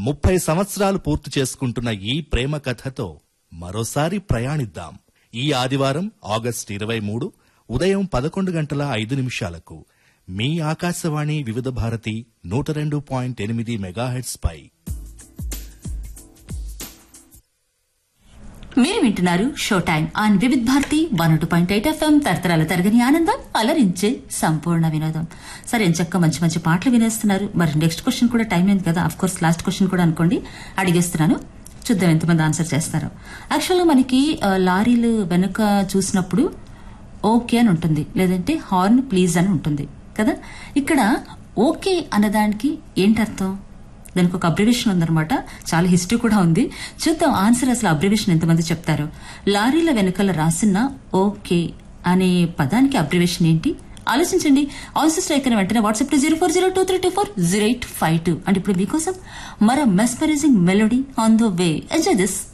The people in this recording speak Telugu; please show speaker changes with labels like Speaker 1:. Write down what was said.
Speaker 1: ముప్పై సంవత్సరాలు పూర్తి చేసుకుంటున్న ఈ ప్రేమ కథతో మరోసారి ప్రయాణిద్దాం ఈ ఆదివారం ఆగస్టు ఇరవై మూడు ఉదయం పదకొండు గంటల ఐదు నిమిషాలకు మీ ఆకాశవాణి వివిధ భారతి నూట రెండు పాయింట్ ఎనిమిది మెగాహెట్స్ పై
Speaker 2: మీరు వింటున్నారు show time on Vividh Bharati one two point eight FM తరతరాల తరగని ఆనందం అలరించే సంపూర్ణ వినోదం సరే ఎంచక్క మంచి మంచి పాటలు వినేస్తున్నారు మరి నెక్స్ట్ క్వశ్చన్ కూడా టైం అయింది కదా అఫ్ కోర్స్ లాస్ట్ క్వశ్చన్ కూడా అనుకోండి అడిగేస్తున్నాను చూద్దాం ఎంతమంది ఆన్సర్ చేస్తారో యాక్చువల్గా మనకి ఆ, లారీలు వెనుక చూసినప్పుడు ఓకే అని ఉంటుంది లేదంటే హార్న్ ప్లీజ్ అని ఉంటుంది కదా ఇక్కడ ఓకే అన్నదానికి ఏంటర్థం దానికి ఒక అబ్రివేషన్ ఉందన్నమాట చాలా హిస్టరీ కూడా ఉంది చూద్దాం ఆన్సర్ అసలు అబ్రివేషన్ ఎంతమంది చెప్తారు లారీల వెనకాల రాసిన ఓకే అనే పదానికి అబ్రివేషన్ ఏంటి ఆలోచించండి ఆన్సర్ స్ట్రైక్ అని వెంటనే WhatsApp to zero four zero two three two four zero eight five two and ఇప్పుడు మీకోసం మరో mesmerising melody on the way enjoy this